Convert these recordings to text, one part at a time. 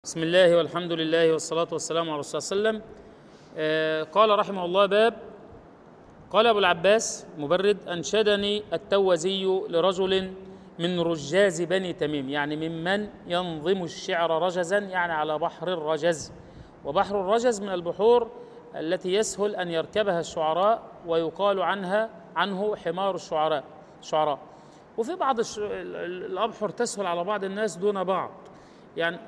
بسم الله والحمد لله والصلاة والسلام على رسول الله صلى الله عليه وسلم آه، قال رحمه الله باب قال أبو العباس مبرد أنشدني التوزي لرجل من رجاز بني تميم يعني ممن ينظم الشعر رجزا يعني على بحر الرجز وبحر الرجز من البحور التي يسهل أن يركبها الشعراء ويقال عنها عنه حمار الشعراء الشعراء وفي بعض الش... ال- ال- الأبحر تسهل على بعض الناس دون بعض يعني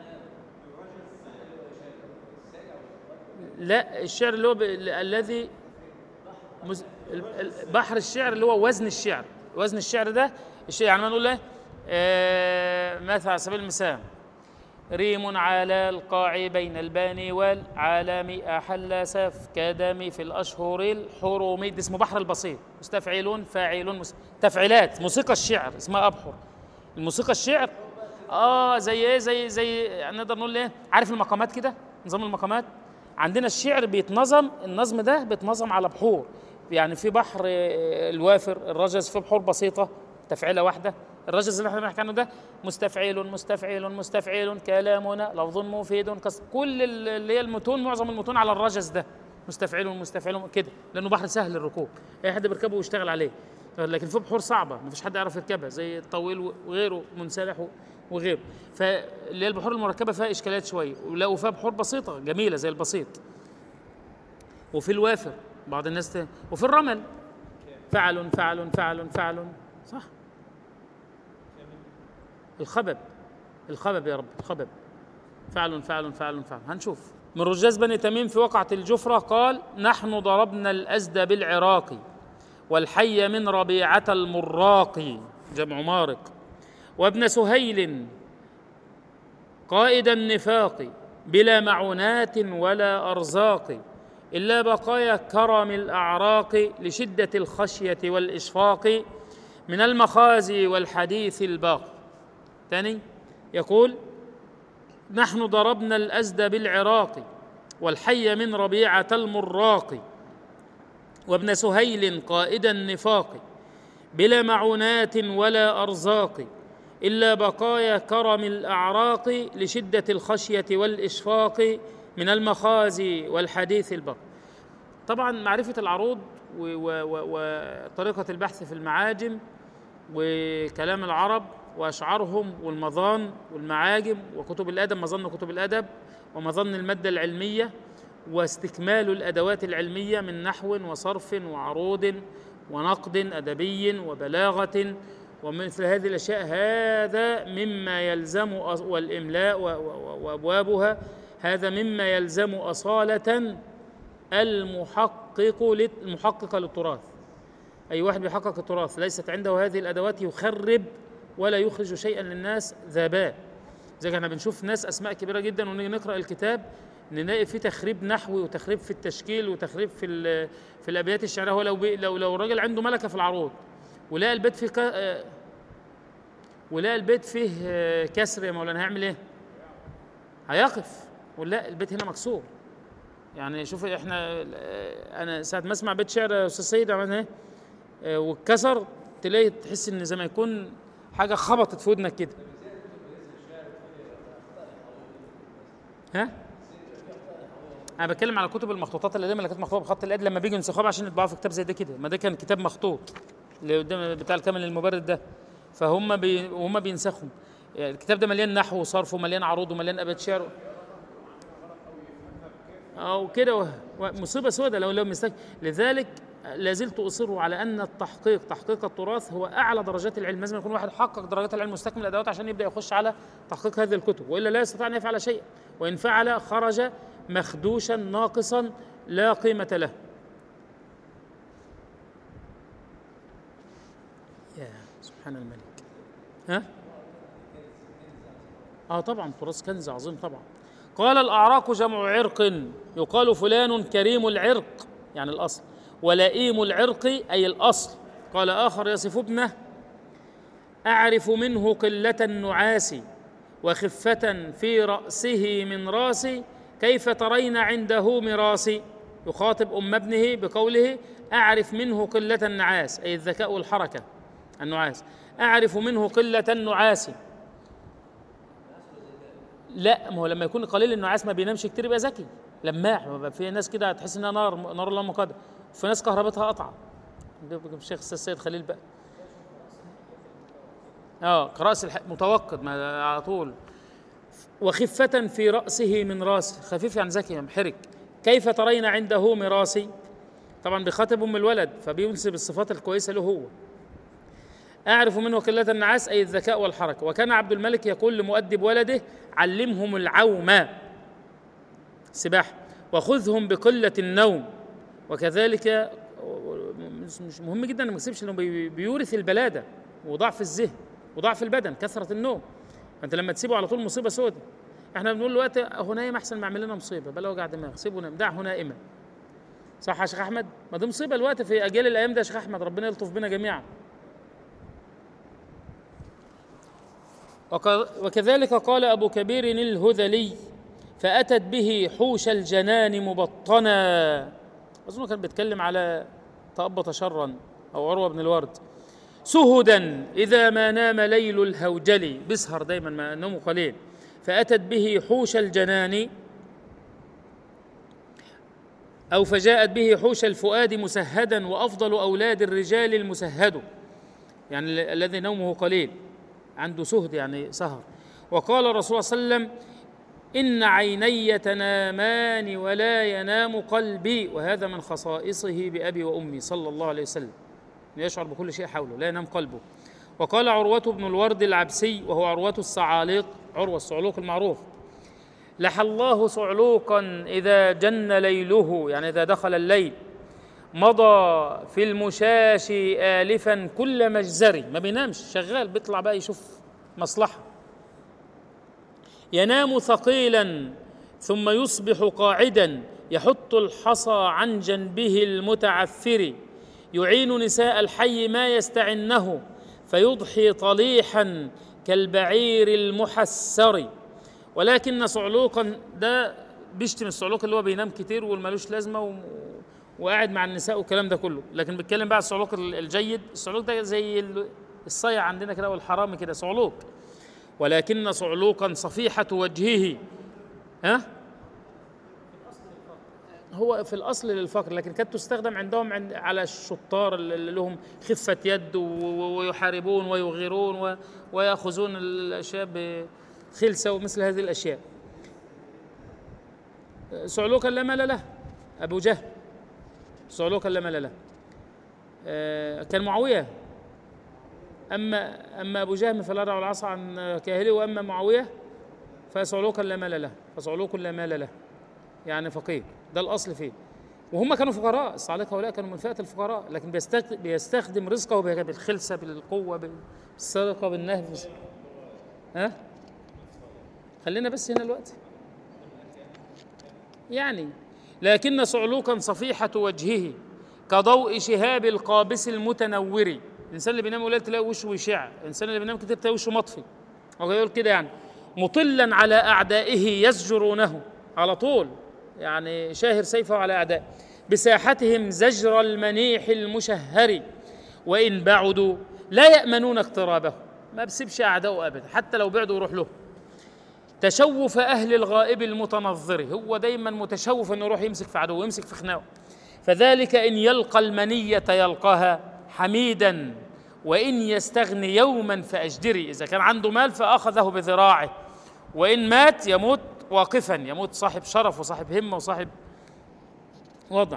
لا الشعر اللي هو ب... الذي مز... ال- ال- بحر الشعر اللي هو وزن الشعر وزن الشعر ده الشيء يعني ما نقول ايه آه مثلا على سبيل المثال ريم على القاع بين الباني والعالم أحل سفك دم في الأشهر الحرم ده اسمه بحر البسيط مستفعلون فاعلون مس... تفعيلات موسيقى الشعر اسمها أبحر الموسيقى الشعر اه زي ايه زي زي نقدر نقول ايه عارف المقامات كده نظام المقامات عندنا الشعر بيتنظم النظم ده بيتنظم على بحور يعني في بحر آه، الوافر الرجز في بحور بسيطه تفعيله واحده الرجز اللي احنا بنحكي عنه ده مستفعيل مستفعيل مستفعيل كلامنا لفظ مفيد كس كل ال- اللي هي المتون معظم المتون على الرجز ده مستفعيل مستفعيل كده لانه بحر سهل الركوب اي حد بيركبه ويشتغل عليه لكن في بحور صعبه ما فيش حد يعرف يركبها زي الطويل وغيره منسلح وغيره فاللي هي البحور المركبه فيها اشكالات شويه ولا وفيها بحور بسيطه جميله زي البسيط وفي الوافر بعض الناس ت... وفي الرمل فعل فعل فعل فعل صح الخبب الخبب يا رب الخبب فعل فعل فعل فعل هنشوف من رجاز بني تميم في وقعة الجفرة قال نحن ضربنا الأزد بالعراق والحي من ربيعة المراق جمع مارق وابن سهيل قائد النفاق بلا معونات ولا أرزاق إلا بقايا كرم الأعراق لشدة الخشية والإشفاق من المخازي والحديث الباقي ثاني يقول نحن ضربنا الأزد بالعراق والحي من ربيعة المراق وابن سهيل قائد النفاق بلا معونات ولا أرزاق إلا بقايا كرم الأعراق لشدة الخشية والإشفاق من المخازي والحديث الباقي طبعا معرفة العروض و- و- و- وطريقة البحث في المعاجم وكلام العرب وأشعارهم والمظان والمعاجم وكتب الأدب مظن كتب الأدب ومظن المادة العلمية واستكمال الأدوات العلمية من نحو وصرف وعروض ونقد أدبي وبلاغة ومثل هذه الأشياء هذا مما يلزم أص- والإملاء و- و- وأبوابها هذا مما يلزم أصالة المحقق لل- المحقق للتراث أي واحد بيحقق التراث ليست عنده هذه الأدوات يخرب ولا يخرج شيئا للناس ذاباء زي احنا بنشوف ناس أسماء كبيرة جدا ونيجي نقرأ الكتاب نلاقي فيه تخريب نحوي وتخريب في التشكيل وتخريب في ال- في الأبيات الشعرية هو لو بي لو لو راجل عنده ملكة في العروض ولقى البيت فيه ك... آه، ولقى البيت فيه آه، كسر يا مولانا هيعمل ايه؟ هيقف ولا البيت هنا مكسور يعني شوف احنا آه، انا ساعه ما اسمع بيت شعر يا استاذ سيد عملنا ايه آه، واتكسر تلاقي تحس ان زي ما يكون حاجه خبطت في ودنك كده ها انا بتكلم على كتب المخطوطات اللي دايما اللي كانت مخطوطه بخط اليد لما بيجوا ينسخوها عشان يطبعوها في كتاب زي ده كده ما ده كان كتاب مخطوط اللي قدام بتاع الكامل المبرد ده فهم بي وهم بينسخوا يعني الكتاب ده مليان نحو وصرف ومليان عروض ومليان ابيات شعر او كده و- مصيبه سوداء لو لو مستك لذلك لا زلت اصر على ان التحقيق تحقيق التراث هو اعلى درجات العلم لازم يكون واحد حقق درجات العلم مستكمل الادوات عشان يبدا يخش على تحقيق هذه الكتب والا لا يستطيع ان يفعل شيئا وان فعل خرج مخدوشا ناقصا لا قيمه له يا سبحان الملك ها اه طبعا تراث كنز عظيم طبعا قال الاعراق جمع عرق يقال فلان كريم العرق يعني الاصل ولئيم العرق اي الاصل قال اخر يصف ابنه اعرف منه قله النعاس وخفه في راسه من راسي كيف ترين عنده مراسي يخاطب ام ابنه بقوله اعرف منه قله النعاس اي الذكاء والحركه النعاس اعرف منه قله النعاس لا ما هو لما يكون قليل النعاس ما بينامش كتير يبقى ذكي لماح بيبقى في ناس كده هتحس انها نار نار الله مقاده وفي ناس كهربتها قطعه ده الشيخ السيد خليل بقى اه كرأس الح... متوقد ما على طول وخفة في رأسه من راس خفيف يعني ذكي محرك كيف ترين عنده مراسي طبعا بيخاطب ام الولد فبينسب الصفات الكويسه له هو اعرف منه قله النعاس اي الذكاء والحركه وكان عبد الملك يقول لمؤدب ولده علمهم العوم سباحه وخذهم بقله النوم وكذلك مش مهم جدا انه ما يكسبش انه بيورث البلاده وضعف الذهن وضعف البدن كثره النوم انت لما تسيبه على طول مصيبه سوداء احنا بنقول له وقت هو نايم احسن ما يعمل لنا مصيبه بلا وجع دماغ سيبه نام دعه نائما صح يا شيخ احمد ما دي مصيبه الوقت في اجيال الايام ده يا شيخ احمد ربنا يلطف بنا جميعا وكذلك قال ابو كبير الهذلي فاتت به حوش الجنان مبطنا اظن كان بيتكلم على تأبط شرا او عروه بن الورد سهدا اذا ما نام ليل الهوجل بيسهر دايما ما نومه قليل فاتت به حوش الجنان أو فجاءت به حوش الفؤاد مسهدا وأفضل أولاد الرجال المسهد يعني الذي نومه قليل عنده سهد يعني سهر وقال الرسول صلى الله عليه وسلم إن عيني تنامان ولا ينام قلبي وهذا من خصائصه بأبي وأمي صلى الله عليه وسلم يشعر بكل شيء حوله لا ينام قلبه وقال عروة بن الورد العبسي وهو عروة الصعاليق عروة الصعلوق المعروف لحى الله صعلوقا إذا جن ليله يعني إذا دخل الليل مضى في المشاش آلفا كل مجزري ما بينامش شغال بيطلع بقى يشوف مصلحة ينام ثقيلا ثم يصبح قاعدا يحط الحصى عن جنبه المتعفر يعين نساء الحي ما يستعنه فيضحي طليحا كالبعير المحسر ولكن صعلوقا ده بيشتم الصعلوق اللي هو بينام كتير والمالوش لازمه و... وقاعد مع النساء والكلام ده كله لكن بيتكلم بقى الصعلوق الجيد الصعلوق ده زي الصيع عندنا كده والحرامي كده صعلوق ولكن صعلوقا صفيحة وجهه ها هو في الاصل للفقر لكن كانت تستخدم عندهم عند على الشطار اللي لهم خفه يد ويحاربون ويغيرون وياخذون الاشياء خلسة ومثل هذه الأشياء صعلوكا لا مال له أبو جهل صعلوكا لا مال له آه، كان معاوية أما أما أبو جهم فلا يرعى العصا عن كاهله وأما معاوية فصعلوكا لا مال له فصعلوك لا مال له يعني فقير ده الأصل فيه وهم كانوا فقراء الصعالقة هؤلاء كانوا من فئة الفقراء لكن بيستخدم رزقه بالخلسة بالقوة بالسرقة بالنهب ها خلينا بس هنا الوقت يعني لكن صعلوكا صفيحة وجهه كضوء شهاب القابس المتنور الإنسان اللي بينام قليل تلاقي وشه يشع الإنسان اللي بينام كتير تلاقي وشه مطفي هو يقول كده يعني مطلا على أعدائه يزجرونه على طول يعني شاهر سيفه على أعدائه بساحتهم زجر المنيح المشهر وإن بعدوا لا يأمنون اقترابه ما بسيبش أعداؤه أبدا حتى لو بعدوا يروح له تشوف أهل الغائب المتنظر هو دايما متشوف أنه يروح يمسك في عدو يمسك في خناقه فذلك إن يلقى المنية يلقاها حميدا وإن يستغني يوما فأجدري إذا كان عنده مال فأخذه بذراعه وإن مات يموت واقفا يموت صاحب شرف وصاحب همة وصاحب وضع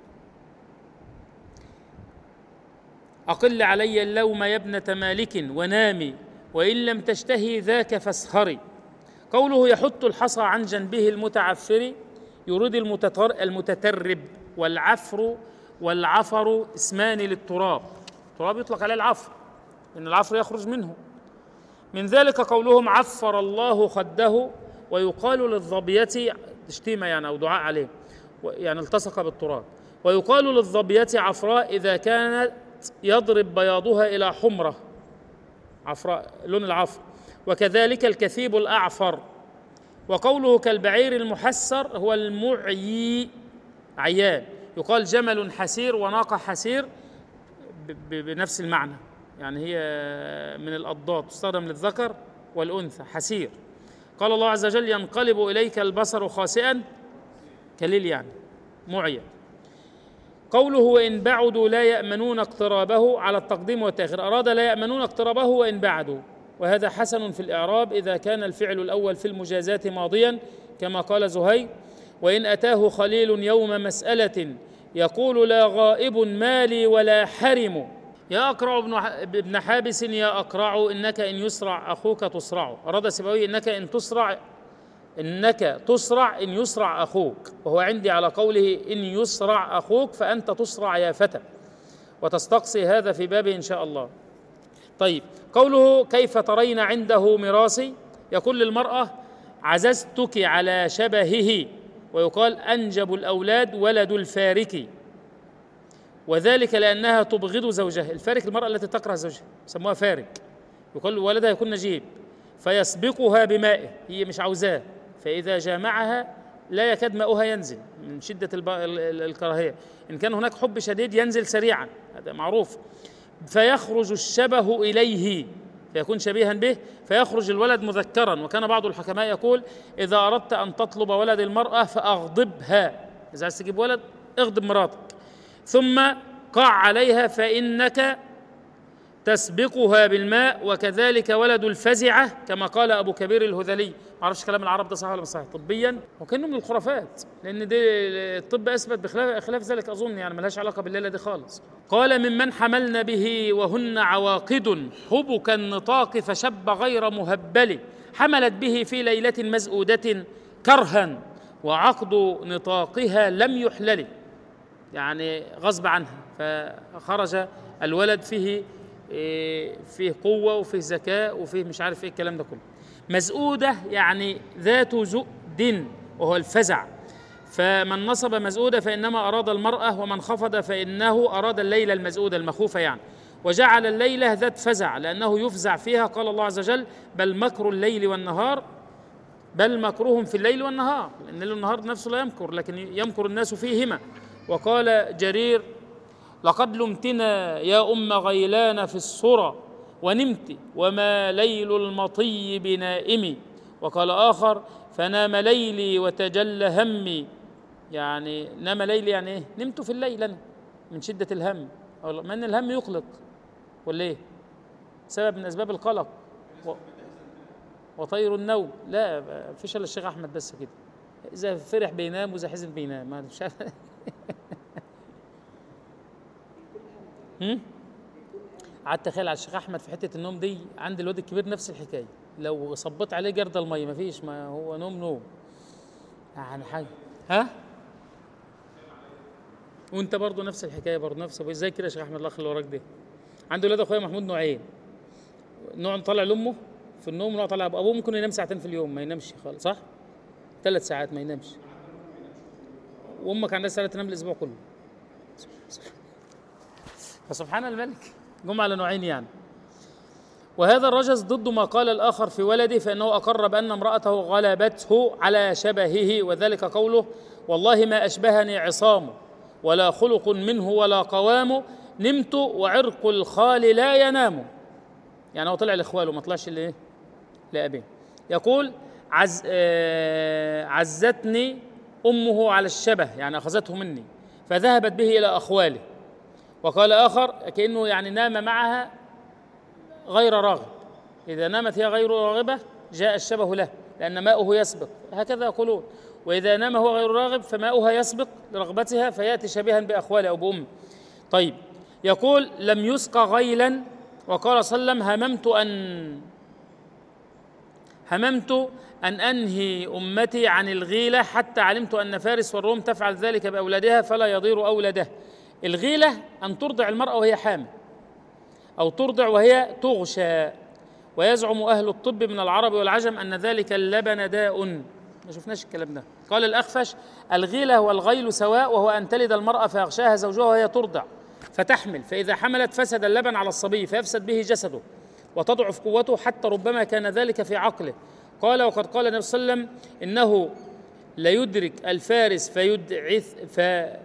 أقل علي اللوم يا ابنة مالك ونامي وإن لم تشتهي ذاك فاسخري قوله يحط الحصى عن جنبه المتعفر يريد المتتر المتترب والعفر والعفر اسمان للتراب التراب يطلق عليه العفر ان العفر يخرج منه من ذلك قولهم عفر الله خده ويقال للظبية تشتيمة يعني أو دعاء عليه يعني التصق بالتراب ويقال للظبية عفراء إذا كانت يضرب بياضها إلى حمرة عفراء لون العفر وكذلك الكثيب الأعفر وقوله كالبعير المحسر هو المعيي عيان يقال جمل حسير وناقة حسير بنفس المعنى يعني هي من الأضداد تستخدم للذكر والأنثى حسير قال الله عز وجل ينقلب إليك البصر خاسئا كليل يعني معيا قوله وإن بعدوا لا يأمنون اقترابه على التقديم والتأخير أراد لا يأمنون اقترابه وإن بعدوا وهذا حسن في الإعراب إذا كان الفعل الأول في المجازات ماضيا كما قال زهير وإن أتاه خليل يوم مسألة يقول لا غائب مالي ولا حرم يا أقرع ابن حابس يا أقرع إنك إن يسرع أخوك تصرع أراد سبوي إنك إن تسرع إنك تسرع إن يسرع أخوك وهو عندي على قوله إن يسرع أخوك فأنت تسرع يا فتى وتستقصي هذا في بابه إن شاء الله طيب قوله كيف ترين عنده ميراثي يقول للمرأة عززتك على شبهه ويقال أنجب الأولاد ولد الفارك وذلك لأنها تبغض زوجها الفارك المرأة التي تكره زوجها يسموها فارك يقول ولدها يكون نجيب فيسبقها بمائه هي مش عاوزاه فإذا جامعها لا يكاد ماؤها ينزل من شدة الكراهية إن كان هناك حب شديد ينزل سريعا هذا معروف فيخرج الشبه إليه فيكون شبيها به فيخرج الولد مذكرا وكان بعض الحكماء يقول إذا أردت أن تطلب ولد المرأة فأغضبها إذا عايز تجيب ولد اغضب مراتك ثم قع عليها فإنك تسبقها بالماء وكذلك ولد الفزعة كما قال أبو كبير الهذلي ما اعرفش كلام العرب ده صح ولا مش صحيح طبيا وكانه من الخرافات لأن دي الطب أثبت بخلاف خلاف ذلك أظن يعني ملهاش علاقة بالليلة دي خالص قال ممن حملن به وهن عواقد حبك النطاق فشب غير مهبل حملت به في ليلة مزؤودة كرها وعقد نطاقها لم يحلل يعني غصب عنها فخرج الولد فيه إيه، فيه قوة وفيه ذكاء وفيه مش عارف ايه الكلام ده كله مزؤودة يعني ذات زؤد وهو الفزع فمن نصب مزؤودة فإنما أراد المرأة ومن خفض فإنه أراد الليلة المزؤودة المخوفة يعني وجعل الليلة ذات فزع لأنه يفزع فيها قال الله عز وجل بل مكر الليل والنهار بل مكرهم في الليل والنهار لأن الليل والنهار نفسه لا يمكر لكن يمكر الناس فيهما وقال جرير لقد لمتنا يا أم غيلان في الصرى ونمت وما ليل المطي بنائم وقال آخر فنام ليلي وتجلى همي يعني نام ليلي يعني ايه نمت في الليل أنا من شدة الهم ما أن الهم يقلق ولا ايه سبب من أسباب القلق و... وطير النوم لا فيش الا الشيخ احمد بس كده اذا فرح بينام واذا حزن بينام ما مش قعدت اتخيل على الشيخ احمد في حته النوم دي عند الواد الكبير نفس الحكايه لو صبت عليه جرد الميه مفيش ما هو نوم نوم يعني حاجه ها وانت برضه نفس الحكايه برضه نفس ازاي كده يا شيخ احمد الاخ اللي وراك ده عنده ولاد اخويا محمود نوعين نوع طالع لامه في النوم ونوع طالع ابوه ممكن ينام ساعتين في اليوم ما ينامش خالص صح ثلاث ساعات ما ينامش وامك عندها سنه تنام الاسبوع كله فسبحان الملك جم على نوعين يعني وهذا الرجز ضد ما قال الآخر في ولده فإنه أقر بأن امرأته غلبته على شبهه وذلك قوله والله ما أشبهني عصام ولا خلق منه ولا قوام نمت وعرق الخال لا ينام يعني هو طلع لإخواله ما طلعش لإيه لأبيه يقول عز آه عزتني أمه على الشبه يعني أخذته مني فذهبت به إلى أخواله وقال آخر كأنه يعني نام معها غير راغب إذا نامت هي غير راغبة جاء الشبه له لأن ماؤه يسبق هكذا يقولون وإذا نام هو غير راغب فماؤها يسبق لرغبتها فيأتي شبيها بأخواله أو بأمه طيب يقول لم يسقى غيلا وقال صلى الله عليه وسلم هممت أن هممت أن أنهي أمتي عن الغيلة حتى علمت أن فارس والروم تفعل ذلك بأولادها فلا يضير أولده الغيلة أن ترضع المرأة وهي حامل أو ترضع وهي تغشى ويزعم أهل الطب من العرب والعجم أن ذلك اللبن داء ما شفناش الكلام ده قال الأخفش الغيلة والغيل سواء وهو أن تلد المرأة فيغشاها زوجها وهي ترضع فتحمل فإذا حملت فسد اللبن على الصبي فيفسد به جسده وتضعف قوته حتى ربما كان ذلك في عقله قال وقد قال النبي صلى الله عليه وسلم إنه ليدرك الفارس فيدعث ف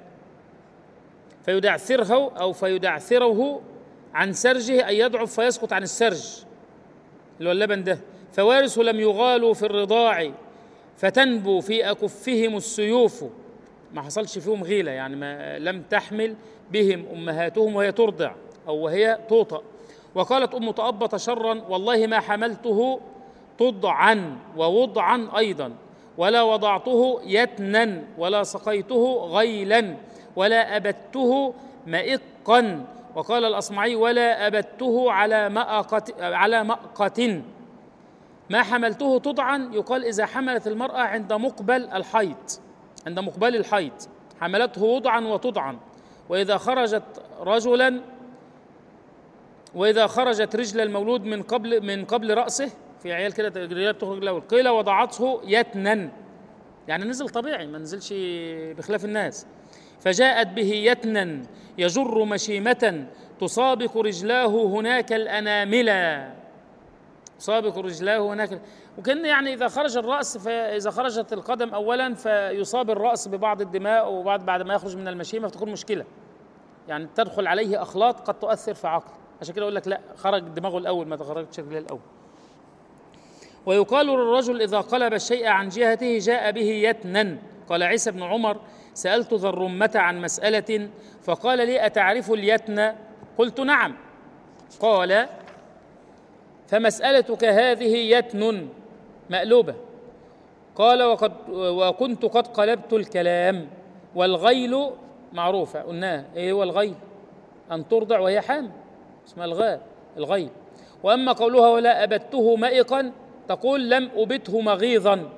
فيدعثره أو فيدعثره عن سرجه أي يضعف فيسقط عن السرج اللي هو اللبن ده فوارث لم يغالوا في الرضاع فتنبو في أكفهم السيوف ما حصلش فيهم غيلة يعني ما لم تحمل بهم أمهاتهم وهي ترضع أو وهي توطأ وقالت أم تأبط شرا والله ما حملته تضعا ووضعا أيضا ولا وضعته يتنا ولا سقيته غيلا ولا أبته مئقا وقال الأصمعي ولا أبته على مأقة على مأقة ما حملته تضعا يقال إذا حملت المرأة عند مقبل الحيض عند مقبل الحيض حملته وضعا وتضعا وإذا خرجت رجلا وإذا خرجت رجل المولود من قبل من قبل رأسه في عيال كده رجال بتخرج الأول قيل وضعته يتنا يعني نزل طبيعي ما نزلش بخلاف الناس فجاءت به يتنا يجر مشيمة تسابق رجلاه هناك الأناملة تسابق رجلاه هناك وكان يعني إذا خرج الرأس فإذا خرجت القدم أولا فيصاب الرأس ببعض الدماء وبعد بعد ما يخرج من المشيمة فتكون مشكلة يعني تدخل عليه أخلاط قد تؤثر في عقله عشان كده أقول لك لا خرج دماغه الأول ما تخرجش رجليه الأول ويقال للرجل إذا قلب الشيء عن جهته جاء به يتنا قال عيسى بن عمر سألت ذا الرمة عن مسألة فقال لي أتعرف اليتن قلت نعم قال فمسألتك هذه يتن مقلوبة قال وقد وكنت قد قلبت الكلام والغيل معروفة قلناها ايه هو الغيل أن ترضع وهي حامل اسمها الغاء الغيل وأما قولها ولا أبته مائقا تقول لم أبته مغيظا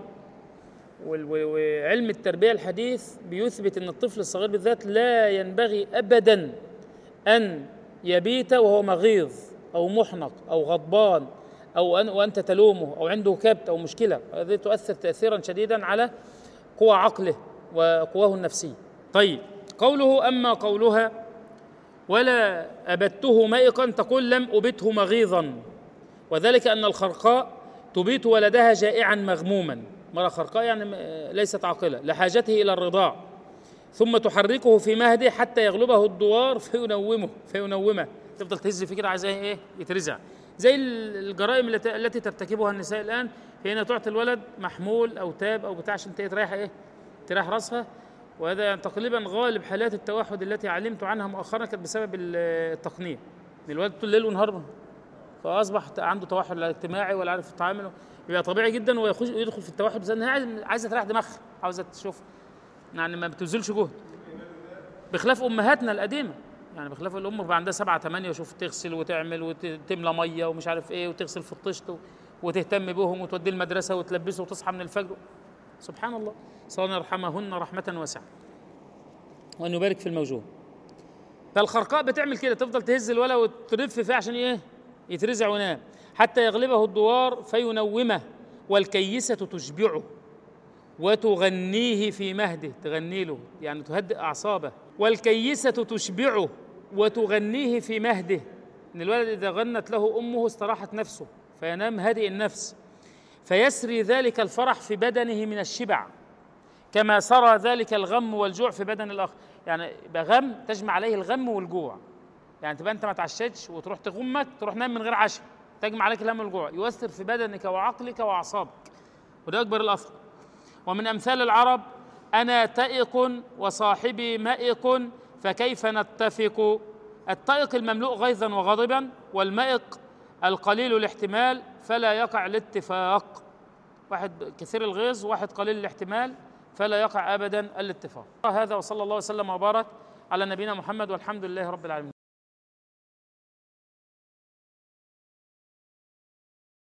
وعلم التربية الحديث بيثبت أن الطفل الصغير بالذات لا ينبغي أبدا أن يبيت وهو مغيظ أو محنق أو غضبان أو أن وأنت تلومه أو عنده كبت أو مشكلة هذه تؤثر تأثيرا شديدا على قوى عقله وقواه النفسية طيب قوله أما قولها ولا أبته مائقا تقول لم أبته مغيظا وذلك أن الخرقاء تبيت ولدها جائعا مغموما مرة خرقاء يعني ليست عاقلة لحاجته إلى الرضاع ثم تحركه في مهده حتى يغلبه الدوار فينومه فينومه تفضل تهز فيه كده عايز ايه يترزع زي الجرائم التي ترتكبها النساء الان هنا تعطي الولد محمول او تاب او بتاع عشان تريح ايه تريح راسها وهذا يعني تقريبا غالب حالات التوحد التي علمت عنها مؤخرا كانت بسبب التقنيه الولد طول الليل ونهار فاصبح عنده توحد لا اجتماعي ولا عارف يتعامل يبقى طبيعي جدا ويخش يدخل في التوحد بس انها عايزه تريح دماغها عاوزه تشوف يعني ما بتبذلش جهد بخلاف امهاتنا القديمه يعني بخلاف الام بقى عندها سبعة ثمانية وشوف تغسل وتعمل وتملى ميه ومش عارف ايه وتغسل في الطشت وتهتم بهم وتوديه المدرسه وتلبسه وتصحى من الفجر سبحان الله صلى الله يرحمهن رحمة واسعة وأن يبارك في الموجود فالخرقاء بتعمل كده تفضل تهز الولا وترف فيه عشان ايه يترزع وينام حتى يغلبه الدوار فينومه والكيسة تشبعه وتغنيه في مهده تغني له يعني تهدئ أعصابه والكيسة تشبعه وتغنيه في مهده إن الولد إذا غنت له أمه استراحت نفسه فينام هادئ النفس فيسري ذلك الفرح في بدنه من الشبع كما سرى ذلك الغم والجوع في بدن الآخر يعني يبقى غم تجمع عليه الغم والجوع يعني تبقى أنت ما تعشتش وتروح تغمك تروح نام من غير عشاء تجمع عليك الهم والجوع يؤثر في بدنك وعقلك وأعصابك وده أكبر الأثر ومن أمثال العرب أنا تائق وصاحبي مائق فكيف نتفق التائق المملوء غيظا وغضبا والمائق القليل الاحتمال فلا يقع الاتفاق واحد كثير الغيظ واحد قليل الاحتمال فلا يقع ابدا الاتفاق هذا وصلى الله وسلم وبارك على نبينا محمد والحمد لله رب العالمين